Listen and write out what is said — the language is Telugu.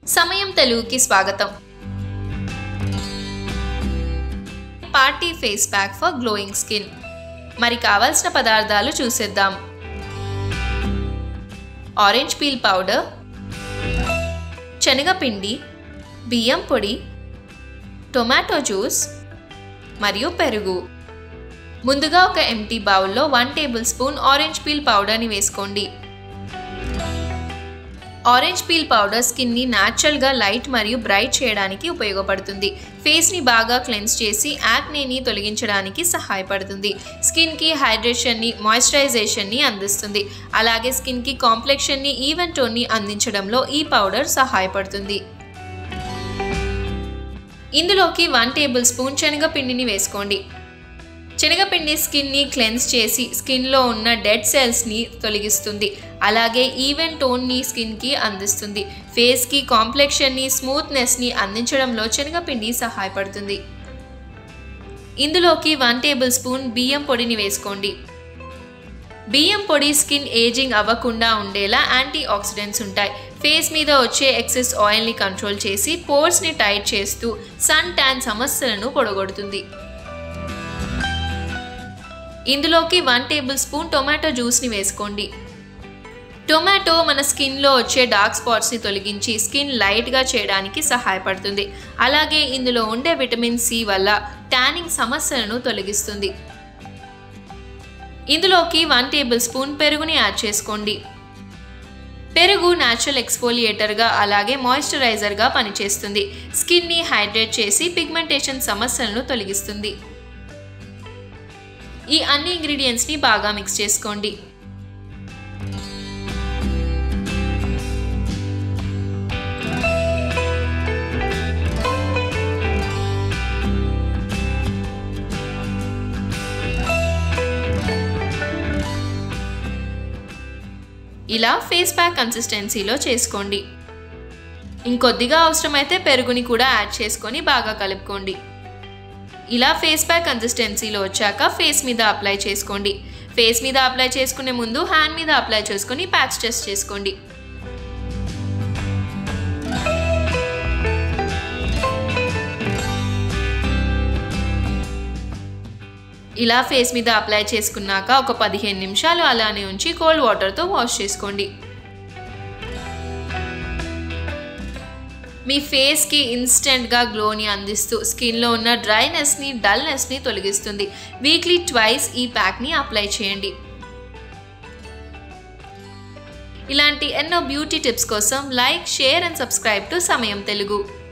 సమయం తెలుగుకి స్వాగతం party face pack for glowing skin మరి కావాల్సిన పదార్థాలు చూసేద్దాం ఆరెంజ్ పీల్ పౌడర్ శనగపిండి బియ్యం పొడి టొమాటో జ్యూస్ మరియు పెరుగు ముందుగా ఒక ఎంటీ బౌల్లో one table tablespoon orange peel పౌడర్ని వేసుకోండి ఆరెంజ్ పీల్ పౌడర్ స్కిన్ని న్యాచురల్గా లైట్ మరియు బ్రైట్ చేయడానికి ఉపయోగపడుతుంది ఫేస్ని బాగా క్లెన్స్ చేసి యాక్నేని తొలగించడానికి సహాయపడుతుంది స్కిన్కి హైడ్రేషన్ని మాయిశ్చరైజేషన్ని అందిస్తుంది అలాగే స్కిన్కి కాంప్లెక్షన్ని ఈవెన్ టోన్ని అందించడంలో ఈ పౌడర్ సహాయపడుతుంది ఇందులోకి వన్ టేబుల్ స్పూన్ శనగపిండిని వేసుకోండి శనగపిండి స్కిన్ని క్లెన్స్ చేసి స్కిన్లో ఉన్న డెడ్ సెల్స్ని తొలగిస్తుంది అలాగే ఈవెన్ టోన్ని స్కిన్కి అందిస్తుంది ఫేస్కి కాంప్లెక్షన్ని స్మూత్నెస్ని అందించడంలో శనగపిండి సహాయపడుతుంది ఇందులోకి వన్ టేబుల్ స్పూన్ బియ్యం పొడిని వేసుకోండి బియ్యం పొడి స్కిన్ ఏజింగ్ అవ్వకుండా ఉండేలా యాంటీ ఆక్సిడెంట్స్ ఉంటాయి ఫేస్ మీద వచ్చే ఎక్సెస్ ఆయిల్ని కంట్రోల్ చేసి పోర్స్ని టైట్ చేస్తూ సన్ ట్యాన్ సమస్యలను పొడగొడుతుంది ఇందులోకి వన్ టేబుల్ స్పూన్ టొమాటో జ్యూస్ని వేసుకోండి టొమాటో మన స్కిన్లో వచ్చే డార్క్ స్పాట్స్ని తొలగించి స్కిన్ లైట్గా చేయడానికి సహాయపడుతుంది అలాగే ఇందులో ఉండే విటమిన్ సి వల్ల ట్యానింగ్ సమస్యలను తొలగిస్తుంది ఇందులోకి వన్ టేబుల్ స్పూన్ పెరుగుని యాడ్ చేసుకోండి పెరుగు న్యాచురల్ ఎక్స్ఫోలియేటర్గా అలాగే మాయిశ్చరైజర్గా పనిచేస్తుంది స్కిన్ని హైడ్రేట్ చేసి పిగ్మెంటేషన్ సమస్యలను తొలగిస్తుంది ఈ అన్ని ఇంగ్రీడియంట్స్ని బాగా మిక్స్ చేసుకోండి ఇలా ఫేస్ ప్యాక్ కన్సిస్టెన్సీలో చేసుకోండి ఇంకొద్దిగా అవసరమైతే పెరుగుని కూడా యాడ్ చేసుకొని బాగా కలుపుకోండి ఇలా ఫేస్ ప్యాక్ కన్సిస్టెన్సీలో వచ్చాక ఫేస్ మీద అప్లై చేసుకోండి ఫేస్ మీద అప్లై చేసుకునే ముందు హ్యాండ్ మీద అప్లై చేసుకొని ప్యాచ్ టెస్ట్ చేసుకోండి ఇలా ఫేస్ మీద అప్లై చేసుకున్నాక ఒక పదిహేను నిమిషాలు అలానే ఉంచి కోల్డ్ వాటర్తో వాష్ చేసుకోండి మీ ఫేస్కి ఇన్స్టెంట్గా గ్లోని అందిస్తూ స్కిన్లో ఉన్న డ్రైనెస్ని డల్నెస్ని తొలగిస్తుంది వీక్లీ ట్వైస్ ఈ ప్యాక్ని అప్లై చేయండి ఇలాంటి ఎన్నో బ్యూటీ టిప్స్ కోసం like share and subscribe to Samayam Telugu